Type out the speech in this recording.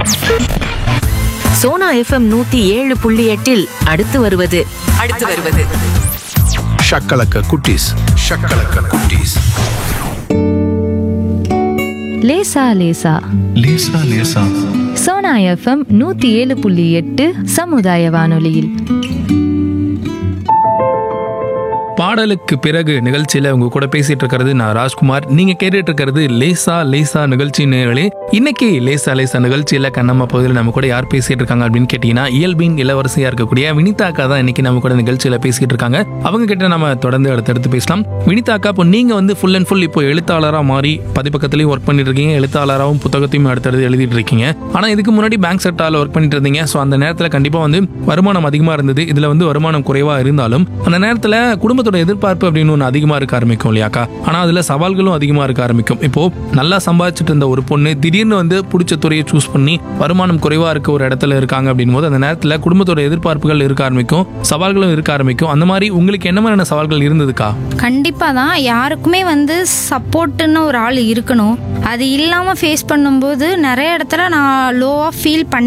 Sona FM நூத்தி ஏழு புள்ளி எட்டில் அடுத்து வருவது அடுத்து வருவது ஷக்கலக்க குட்டீஸ் ஷக்கலக்க குட்டீஸ் லேசா லேசா லேசா லேசா சோனா எஃப்எம் நூத்தி ஏழு புள்ளி எட்டு சமுதாய வானொலியில் பாடலுக்கு பிறகு நிகழ்ச்சியில உங்க கூட பேசிட்டு இருக்கிறது நான் ராஜ்குமார் நீங்க கேட்டுட்டு இருக்கிறது லேசா லேசா நிகழ்ச்சி நேர்களே இன்னைக்கு லேசா லேசா நிகழ்ச்சியில கண்ணம்மா பகுதியில் நம்ம கூட யார் பேசிட்டு இருக்காங்க அப்படின்னு கேட்டீங்கன்னா இயல்பின் இளவரசியா இருக்கக்கூடிய வினிதா அக்கா தான் இன்னைக்கு நம்ம கூட நிகழ்ச்சியில பேசிட்டு இருக்காங்க அவங்க கிட்ட நம்ம தொடர்ந்து அடுத்தடுத்து பேசலாம் வினிதா அக்கா இப்போ நீங்க வந்து ஃபுல் அண்ட் ஃபுல் இப்போ எழுத்தாளரா மாறி பதிப்பக்கத்துலயும் ஒர்க் பண்ணிட்டு இருக்கீங்க எழுத்தாளராகவும் புத்தகத்தையும் அடுத்தடுத்து எழுதிட்டு இருக்கீங்க ஆனா இதுக்கு முன்னாடி பேங்க் செக்டார்ல ஒர்க் பண்ணிட்டு இருந்தீங்க ஸோ அந்த நேரத்தில் கண்டிப்பா வந்து வருமானம் அதிகமா இருந்தது இதுல வந்து வருமானம் குறைவா இருந்தாலும் அந்த நேரத்துல குடும்பத்தோட எதிர்பார்ப்பு அப்படின்னு ஒன்று அதிகமா இருக்க ஆரம்பிக்கும் இல்லையாக்கா ஆனா அதுல சவால்களும் அதிகமா இருக்க ஆரம்பிக்கும் இப்போ நல்லா சம்பாதிச்சுட்டு இருந்த ஒரு பொண்ணு திடீர்னு வந்து பிடிச்ச துறையை சூஸ் பண்ணி வருமானம் குறைவா இருக்க ஒரு இடத்துல இருக்காங்க அப்படின் போது அந்த நேரத்துல குடும்பத்தோட எதிர்பார்ப்புகள் இருக்க ஆரம்பிக்கும் சவால்களும் இருக்க ஆரம்பிக்கும் அந்த மாதிரி உங்களுக்கு என்ன மாதிரியான சவால்கள் இருந்ததுக்கா கண்டிப்பாக தான் யாருக்குமே வந்து சப்போர்ட்டுன்னு ஒரு ஆள் இருக்கணும் அது இல்லாமல் ஃபேஸ் பண்ணும்போது நிறைய இடத்துல நான் லோவாக ஃபீல் பண்ண